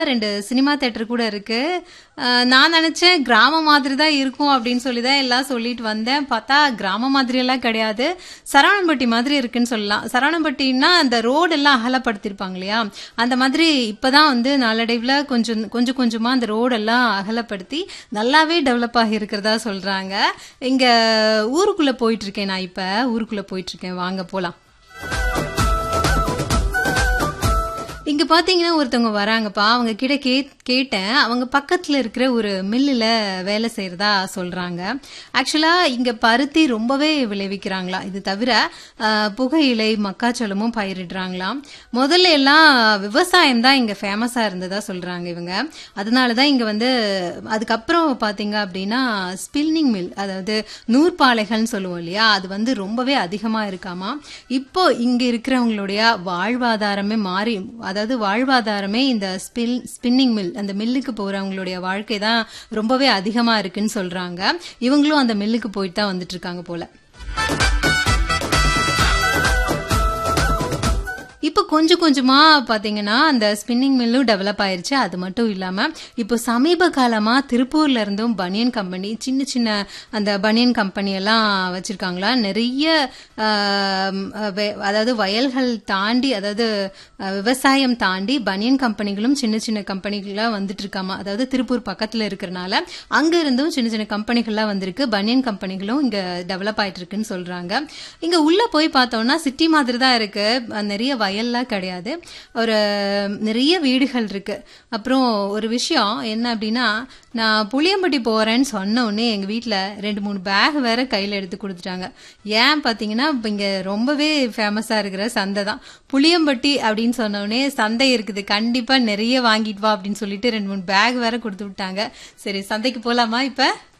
ரெண்டு cinema theatre கூட இருக்கு அஹ் நான் நினைச்சேன் கிராமம் மாதிரி தான் இருக்கும் அப்படின்னு சொல்லி தான் எல்லாம் சொல்லிட்டு வந்தேன் பார்த்தா கிராமம் மாதிரி எல்லாம் கிடையாது சரவணம்பட்டி மாதிரி இருக்குன்னு சொல்லலாம் சரவணம்பட்டின்னா அந்த ரோடு எல்லாம் அகலப்படுத்திருப்பாங்க இல்லையா அந்த மாதிரி இப்பதான் வந்து நாளடைவில் கொஞ்சம் கொஞ்சம் கொஞ்சமா அந்த ரோடெல்லாம் அகலப்படுத்தி நல்லாவே டெவலப் ஆகி இருக்கிறதா சொல்றாங்க இங்க ஊருக்குள்ள போயிட்டு இருக்கேன் நான் இப்ப ஊருக்குள்ள போயிட்டு இருக்கேன் வாங்க போலாம் இங்க பாத்தீங்கன்னா ஒருத்தவங்க வராங்கப்பா அவங்க கிட்ட கே கேட்டேன் அவங்க பக்கத்துல இருக்கிற ஒரு மில்லுல வேலை செய்யறதா சொல்றாங்க ஆக்சுவலா இங்க பருத்தி ரொம்பவே விளைவிக்கிறாங்களா இது தவிர ஆஹ், புகையிலை மக்காச்சோளமும் பயிரிடுறாங்களாம் முதல்ல எல்லாம் விவசாயம் தான் இங்க ஃபேமஸா இருந்ததா சொல்றாங்க இவங்க அதனாலதான் இங்க வந்து அதுக்கப்புறம் பாத்தீங்க அப்படின்னா ஸ்பின்னிங் மில் அதாவது நூற்பாலைகள்னு சொல்லுவோம் இல்லையா அது வந்து ரொம்பவே அதிகமா இருக்காமா இப்போ இங்க இருக்கிறவங்களுடைய வாழ்வாதாரமே மாறி அதாவது வாழ்வாதாரமே இந்த ஸ்பில் ஸ்பின்னிங் மில் அந்த மில்லுக்கு போறவங்களுடைய வாழ்க்கை தான் ரொம்பவே அதிகமா இருக்குன்னு சொல்றாங்க இவங்களும் அந்த மில்லுக்கு போயிட்டு தான் வந்துட்டு இருக்காங்க போல இப்போ கொஞ்சம் கொஞ்சமா பாத்தீங்கன்னா அந்த ஸ்பின்னிங் மில்லும் டெவலப் ஆயிருச்சு அது மட்டும் இல்லாம இப்போ சமீப காலமா திருப்பூர்ல இருந்தும் பனியன் கம்பெனி சின்ன சின்ன அந்த பனியன் கம்பெனி எல்லாம் வச்சிருக்காங்களா நிறைய ஆம், வே- அதாவது வயல்கள் தாண்டி அதாவது அஹ், விவசாயம் தாண்டி பனியன் கம்பெனிகளும் சின்ன சின்ன கம்பெனிகளா வந்துட்டு இருக்காமா அதாவது திருப்பூர் பக்கத்துல இருக்கிறனால அங்க இருந்தும் சின்ன சின்ன கம்பெனிகள்லாம் வந்திருக்கு பனியன் கம்பெனிகளும் இங்க டெவலப் ஆயிட்டு இருக்குன்னு சொல்றாங்க இங்க உள்ள போய் பார்த்தோம்னா சிட்டி மாதிரி தான் இருக்கு அஹ் நிறைய வயல்லாம் கிடையாது ஒரு நிறைய வீடுகள் இருக்கு அப்புறம் ஒரு விஷயம் என்ன அப்படின்னா நான் புளியம்பட்டி போறேன்னு சொன்ன உடனே எங்க வீட்ல ரெண்டு மூணு பேக் வேற கையில எடுத்து கொடுத்துட்டாங்க ஏன் பாத்தீங்கன்னா இப்ப இங்க ரொம்பவே ஃபேமஸா இருக்கிற சந்தை தான் புளியம்பட்டி அப்படின்னு சொன்ன உடனே சந்தை இருக்குது கண்டிப்பா நிறைய வாங்கிட்டு வா அப்படின்னு சொல்லிட்டு ரெண்டு மூணு பேக் வேற கொடுத்து விட்டாங்க சரி சந்தைக்கு போலாமா இப்ப